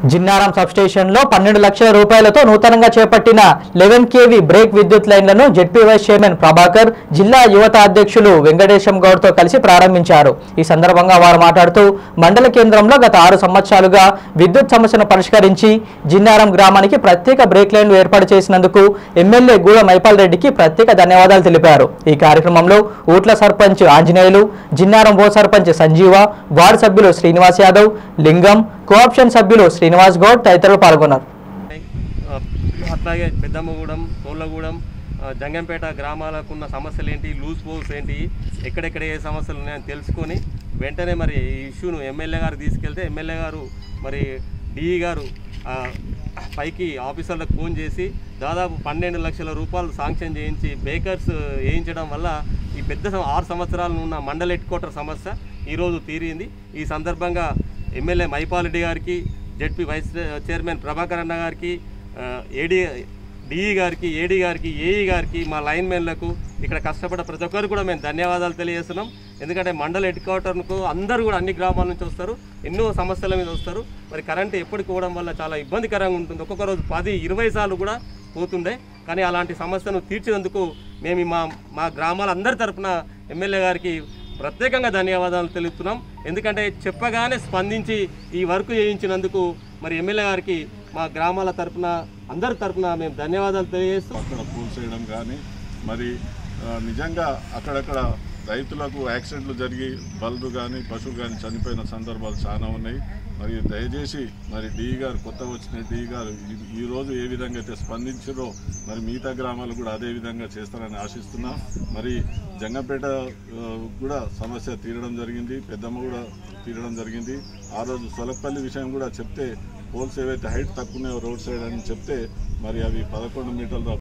జిన్నారం సబ్స్టేషన్లో పన్నెండు లక్షల రూపాయలతో నూతనంగా చేపట్టిన లెవెన్ కేవీ బ్రేక్ విద్యుత్ లైన్లను జెడ్పీ వైస్ చైర్మన్ ప్రభాకర్ జిల్లా యువత అధ్యక్షులు వెంకటేశం గౌడ్తో కలిసి ప్రారంభించారు ఈ సందర్భంగా వారు మాట్లాడుతూ మండల కేంద్రంలో గత ఆరు సంవత్సరాలుగా విద్యుత్ సమస్యను పరిష్కరించి జిన్నారం గ్రామానికి ప్రత్యేక బ్రేక్ లైన్లు ఏర్పాటు చేసినందుకు ఎమ్మెల్యే గూడ మైపాల్ రెడ్డికి ప్రత్యేక ధన్యవాదాలు తెలిపారు ఈ కార్యక్రమంలో ఊట్ల సర్పంచ్ ఆంజనేయులు జిన్నారం ఓ సర్పంచ్ సంజీవ వార్డు సభ్యులు శ్రీనివాస్ యాదవ్ లింగం కోఆప్షన్ సభ్యులు శ్రీనివాస్ గౌడ్ తదితరులు పాల్గొన్నారు ఆ, అట్లాగే పెద్దమ్మగూడెం కోళ్ళగూడెం ఆ, జంగంపేట గ్రామాలకు ఉన్న సమస్యలు ఏంటి లూజ్ పోల్స్ ఏంటి ఎక్కడెక్కడ ఏ సమస్యలు ఉన్నాయని తెలుసుకొని వెంటనే మరి ఈ ఇష్యూను ఎమ్మెల్యే గారు తీసుకెళ్తే ఎమ్మెల్యే గారు మరి డిఈ గారు ఆ, పైకి ఆఫీసర్లకు ఫోన్ చేసి దాదాపు పన్నెండు లక్షల రూపాయలు శాంక్షన్ చేయించి బేకర్స్ వేయించడం వల్ల ఈ పెద్ద సం- ఆరు సంవత్సరాలు ఉన్న మండల హెడ్ క్వార్టర్ సమస్య ఈరోజు తీరింది ఈ సందర్భంగా ఎమ్మెల్యే మైపాలరెడ్డి గారికి జెడ్పీ వైస్ చైర్మన్ ప్రభాకర్ అన్న గారికి ఆ, ఏడీ డిఈ గారికి ఏడీ గారికి ఏఈ గారికి మా లైన్మెన్లకు ఇక్కడ కష్టపడ్డ ప్రతి ఒక్కరు కూడా మేము ధన్యవాదాలు తెలియజేస్తున్నాం ఎందుకంటే మండల హెడ్ క్వార్టర్కు అందరూ కూడా అన్ని గ్రామాల నుంచి వస్తారు ఎన్నో సమస్యల మీద వస్తారు మరి కరెంటు ఎప్పటికి పోవడం వల్ల చాలా ఇబ్బందికరంగా ఉంటుంది ఒక్కొక్క రోజు పది ఇరవై సార్లు కూడా పోతుండే కానీ అలాంటి సమస్యను తీర్చినందుకు మేము ఈ మా మా గ్రామాల అందరి తరపున ఎమ్మెల్యే గారికి ప్రత్యేకంగా ధన్యవాదాలు తెలుపుతున్నాం ఎందుకంటే చెప్పగానే స్పందించి ఈ వర్క్ చేయించినందుకు మరి ఎమ్మెల్యే గారికి మా గ్రామాల తరపున అందరి తరపున మేము ధన్యవాదాలు తెలియజేస్తూ అక్కడ కూల్చేయడం కానీ మరి ఆ, నిజంగా అక్కడక్కడ రైతులకు యాక్సిడెంట్లు జరిగి బల్లు కానీ పశువు కానీ చనిపోయిన సందర్భాలు చాలా ఉన్నాయి మరి దయచేసి మరి డి గారు కొత్తగా వచ్చిన డి గారు ఈ- ఈ రోజు ఏ విధంగా అయితే స్పందించారో మరి మిగతా గ్రామాలు కూడా అదే విధంగా చేస్తారని ఆశిస్తున్నాం మరి జంగంపేట ఆ, కూడా సమస్య తీరడం జరిగింది పెద్దమ్మ కూడా తీరడం జరిగింది ఆ రోజు సొలపల్లి విషయం కూడా చెప్తే పోల్స్ ఏవైతే హైట్ తక్కువ ఉన్నాయో రోడ్ సైడ్ అని చెప్తే మరి అవి పదకొండు మీటర్ల